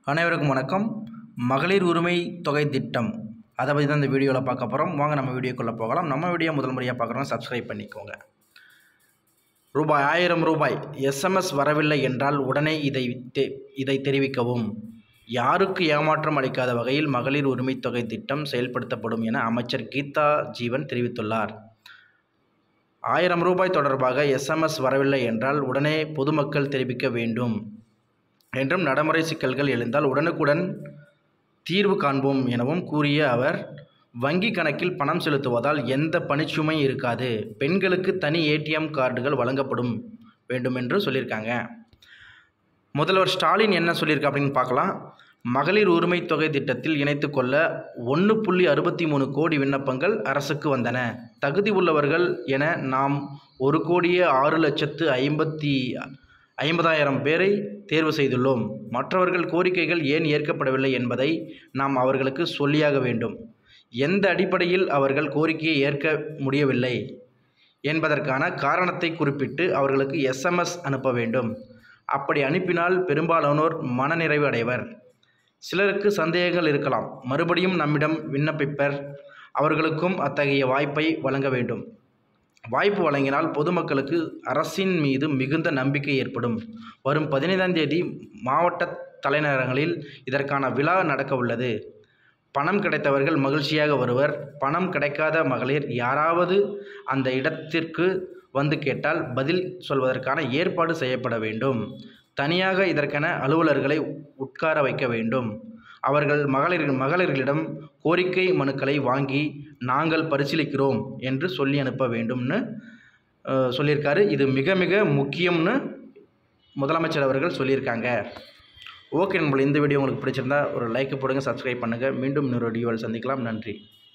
அனைவருக்கும் வணக்கம் மகளிர் உரிமை தொகை திட்டம் அதை பற்றி தான் இந்த வீடியோவில் பார்க்க போகிறோம் வாங்க நம்ம வீடியோக்குள்ளே போகலாம் நம்ம வீடியோ முதல் முறையாக பார்க்குறோம் சப்ஸ்கிரைப் பண்ணிக்கோங்க ரூபாய் ஆயிரம் ரூபாய் எஸ்எம்எஸ் வரவில்லை என்றால் உடனே இதை தெ- இதை தெரிவிக்கவும் யாருக்கு ஏமாற்றம் அளிக்காத வகையில் மகளிர் உரிமை தொகை திட்டம் செயல்படுத்தப்படும் என அமைச்சர் கீதா ஜீவன் தெரிவித்துள்ளார் ஆயிரம் ரூபாய் தொடர்பாக எஸ்எம்எஸ் வரவில்லை என்றால் உடனே பொதுமக்கள் தெரிவிக்க வேண்டும் என்றும் நடைமுறை சிக்கல்கள் எழுந்தால் உடனுக்குடன் தீர்வு காண்போம் எனவும் கூறிய அவர் வங்கி கணக்கில் பணம் செலுத்துவதால் எந்த பணிச்சுமை இருக்காது பெண்களுக்கு தனி ஏடிஎம் கார்டுகள் வழங்கப்படும் வேண்டும் என்று சொல்லியிருக்காங்க முதல்வர் ஸ்டாலின் என்ன சொல்லியிருக்க அப்படின்னு பார்க்கலாம் மகளிர் உரிமை தொகை திட்டத்தில் இணைத்து கொள்ள ஒன்று புள்ளி அறுபத்தி மூணு கோடி விண்ணப்பங்கள் அரசுக்கு வந்தன தகுதி உள்ளவர்கள் என நாம் ஒரு கோடியே ஆறு லட்சத்து ஐம்பத்தி ஐம்பதாயிரம் பேரை தேர்வு செய்துள்ளோம் மற்றவர்கள் கோரிக்கைகள் ஏன் ஏற்கப்படவில்லை என்பதை நாம் அவர்களுக்கு சொல்லியாக வேண்டும் எந்த அடிப்படையில் அவர்கள் கோரிக்கையை ஏற்க முடியவில்லை என்பதற்கான காரணத்தை குறிப்பிட்டு அவர்களுக்கு எஸ்எம்எஸ் அனுப்ப வேண்டும் அப்படி அனுப்பினால் பெரும்பாலானோர் மனநிறைவு அடைவர் சிலருக்கு சந்தேகங்கள் இருக்கலாம் மறுபடியும் நம்மிடம் விண்ணப்பிப்பர் அவர்களுக்கும் அத்தகைய வாய்ப்பை வழங்க வேண்டும் வாய்ப்பு வழங்கினால் பொதுமக்களுக்கு அரசின் மீது மிகுந்த நம்பிக்கை ஏற்படும் வரும் பதினைந்தாம் தேதி மாவட்ட தலைநகரங்களில் இதற்கான விழா நடக்க உள்ளது பணம் கிடைத்தவர்கள் மகிழ்ச்சியாக வருவர் பணம் கிடைக்காத மகளிர் யாராவது அந்த இடத்திற்கு வந்து கேட்டால் பதில் சொல்வதற்கான ஏற்பாடு செய்யப்பட வேண்டும் தனியாக இதற்கென அலுவலர்களை உட்கார வைக்க வேண்டும் அவர்கள் மகளிர் மகளிர்களிடம் கோரிக்கை மனுக்களை வாங்கி நாங்கள் பரிசீலிக்கிறோம் என்று சொல்லி அனுப்ப வேண்டும்னு அஹ், சொல்லியிருக்காரு இது மிக மிக முக்கியம்னு முதலமைச்சர் அவர்கள் சொல்லியிருக்காங்க ஓகே நண்பர்களே இந்த வீடியோ உங்களுக்கு பிடிச்சிருந்தா ஒரு லைக் போடுங்க சப்ஸ்கிரைப் பண்ணுங்கள் மீண்டும் இன்னொரு வீடியோவில் சந்திக்கலாம் நன்றி